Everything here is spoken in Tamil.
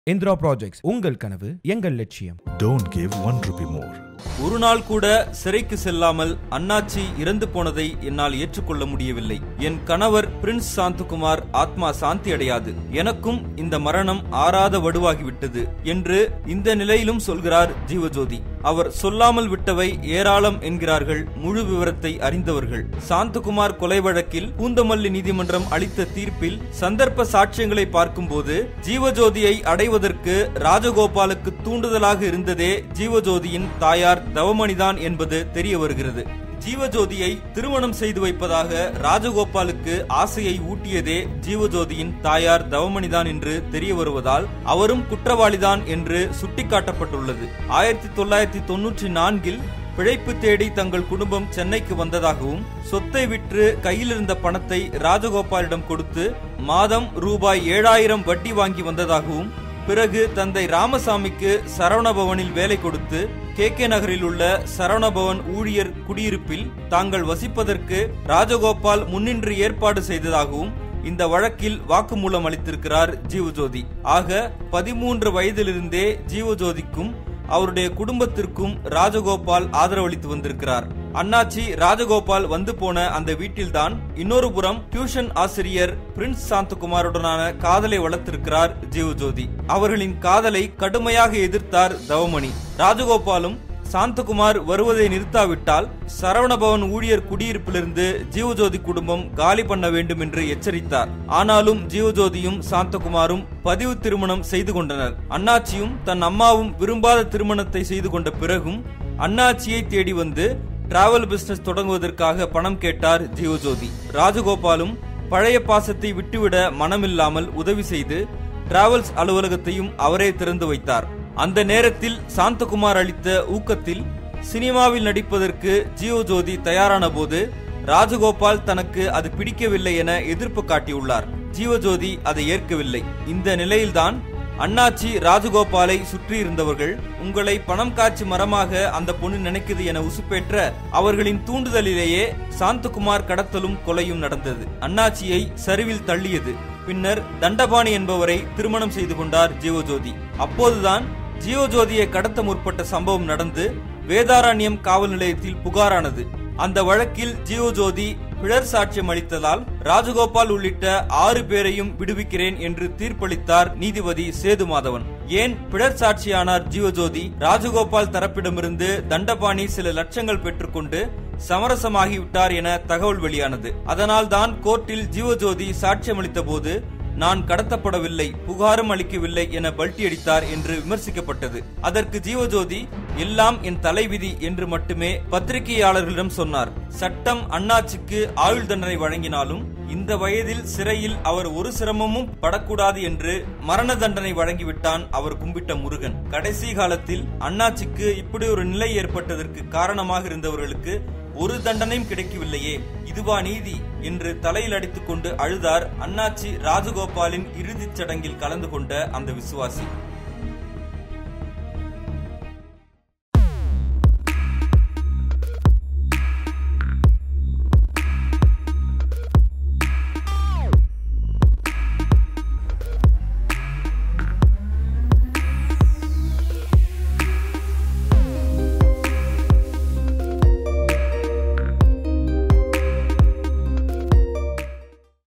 இந்திரா ப்ராஜெக்ட்ஸ் உங்கள் கனவு எங்கள் லட்சியம் Don't give one rupee more. ஒரு நாள் கூட சிறைக்கு செல்லாமல் அண்ணாச்சி இறந்து போனதை என்னால் ஏற்றுக்கொள்ள முடியவில்லை என் கணவர் பிரின்ஸ் சாந்தகுமார் ஆத்மா சாந்தி அடையாது எனக்கும் இந்த மரணம் ஆறாத வடுவாகிவிட்டது என்று இந்த நிலையிலும் சொல்கிறார் ஜீவஜோதி அவர் சொல்லாமல் விட்டவை ஏராளம் என்கிறார்கள் முழு விவரத்தை அறிந்தவர்கள் சாந்தகுமார் கொலை வழக்கில் பூந்தமல்லி நீதிமன்றம் அளித்த தீர்ப்பில் சந்தர்ப்ப சாட்சியங்களை பார்க்கும்போது ஜீவஜோதியை அடைவதற்கு ராஜகோபாலுக்கு தூண்டுதலாக இருந்ததே ஜீவஜோதியின் தாயார் தவமணிதான் என்பது தெரிய வருகிறது ஜீவஜோதியை திருமணம் செய்து வைப்பதாக ராஜகோபாலுக்கு ஆசையை ஊட்டியதே ஜீவஜோதியின் தாயார் தவமணிதான் என்று தெரிய வருவதால் அவரும் குற்றவாளிதான் என்று சுட்டிக்காட்டப்பட்டுள்ளது ஆயிரத்தி தொள்ளாயிரத்தி தொன்னூற்றி நான்கில் பிழைப்பு தேடி தங்கள் குடும்பம் சென்னைக்கு வந்ததாகவும் சொத்தை விற்று கையில் இருந்த பணத்தை ராஜகோபாலிடம் கொடுத்து மாதம் ரூபாய் ஏழாயிரம் வட்டி வாங்கி வந்ததாகவும் பிறகு தந்தை ராமசாமிக்கு சரவணபவனில் வேலை கொடுத்து கே கே நகரில் உள்ள சரவணபவன் ஊழியர் குடியிருப்பில் தாங்கள் வசிப்பதற்கு ராஜகோபால் முன்னின்று ஏற்பாடு செய்ததாகவும் இந்த வழக்கில் வாக்குமூலம் அளித்திருக்கிறார் ஜீவஜோதி ஆக பதிமூன்று வயதிலிருந்தே ஜீவஜோதிக்கும் அவருடைய குடும்பத்திற்கும் ராஜகோபால் ஆதரவளித்து வந்திருக்கிறார் அண்ணாச்சி ராஜகோபால் வந்து போன அந்த வீட்டில்தான் இன்னொரு புறம் டியூஷன் ஆசிரியர் பிரின்ஸ் சாந்தகுமாருடனான காதலை வளர்த்திருக்கிறார் ஜீவஜோதி அவர்களின் காதலை கடுமையாக எதிர்த்தார் தவமணி ராஜகோபாலும் சாந்தகுமார் வருவதை நிறுத்தாவிட்டால் சரவணபவன் ஊழியர் குடியிருப்பிலிருந்து ஜீவஜோதி குடும்பம் காலி பண்ண வேண்டும் என்று எச்சரித்தார் ஆனாலும் ஜீவஜோதியும் சாந்தகுமாரும் பதிவு திருமணம் செய்து கொண்டனர் அண்ணாச்சியும் தன் அம்மாவும் விரும்பாத திருமணத்தை செய்து கொண்ட பிறகும் அண்ணாச்சியை தேடி வந்து டிராவல் பிசினஸ் தொடங்குவதற்காக பணம் கேட்டார் ஜீவஜோதி ராஜகோபாலும் பழைய பாசத்தை விட்டுவிட மனமில்லாமல் உதவி செய்து டிராவல்ஸ் அலுவலகத்தையும் அவரே திறந்து வைத்தார் அந்த நேரத்தில் சாந்தகுமார் அளித்த ஊக்கத்தில் சினிமாவில் நடிப்பதற்கு ஜீவஜோதி தயாரான போது ராஜகோபால் தனக்கு அது பிடிக்கவில்லை என எதிர்ப்பு காட்டியுள்ளார் ஜீவஜோதி அதை ஏற்கவில்லை இந்த நிலையில்தான் அண்ணாச்சி ராஜகோபாலை சுற்றி இருந்தவர்கள் உங்களை பணம் காட்சி மரமாக அந்த பொண்ணு நினைக்குது என உசுப்பேற்ற அவர்களின் தூண்டுதலிலேயே சாந்தகுமார் கடத்தலும் கொலையும் நடந்தது அண்ணாச்சியை சரிவில் தள்ளியது பின்னர் தண்டபாணி என்பவரை திருமணம் செய்து கொண்டார் ஜீவஜோதி அப்போதுதான் ஜீவஜோதியை கடத்த முற்பட்ட சம்பவம் நடந்து வேதாரண்யம் காவல் நிலையத்தில் புகாரானது அந்த வழக்கில் ஜீவஜோதி பிழர் சாட்சியம் அளித்ததால் ராஜகோபால் உள்ளிட்ட ஆறு பேரையும் விடுவிக்கிறேன் என்று தீர்ப்பளித்தார் நீதிபதி சேது மாதவன் ஏன் பிழர் சாட்சியானார் ஜீவஜோதி ராஜகோபால் தரப்பிடமிருந்து தண்டபாணி சில லட்சங்கள் பெற்றுக்கொண்டு சமரசமாகிவிட்டார் என தகவல் வெளியானது அதனால் தான் கோர்ட்டில் ஜீவஜோதி சாட்சியம் அளித்த போது நான் கடத்தப்படவில்லை புகாரும் அளிக்கவில்லை என பல்டி அடித்தார் என்று விமர்சிக்கப்பட்டது அதற்கு ஜீவஜோதி எல்லாம் என் தலைவிதி என்று மட்டுமே பத்திரிகையாளர்களிடம் சொன்னார் சட்டம் அண்ணாச்சிக்கு ஆயுள் தண்டனை வழங்கினாலும் இந்த வயதில் சிறையில் அவர் ஒரு சிரமமும் படக்கூடாது என்று மரண தண்டனை வழங்கிவிட்டான் அவர் கும்பிட்ட முருகன் கடைசி காலத்தில் அண்ணாச்சிக்கு இப்படி ஒரு நிலை ஏற்பட்டதற்கு காரணமாக இருந்தவர்களுக்கு ஒரு தண்டனையும் கிடைக்கவில்லையே இதுவா நீதி என்று தலையில் அடித்துக் கொண்டு அழுதார் அண்ணாச்சி ராஜகோபாலின் இறுதிச் சடங்கில் கலந்து கொண்ட அந்த விசுவாசி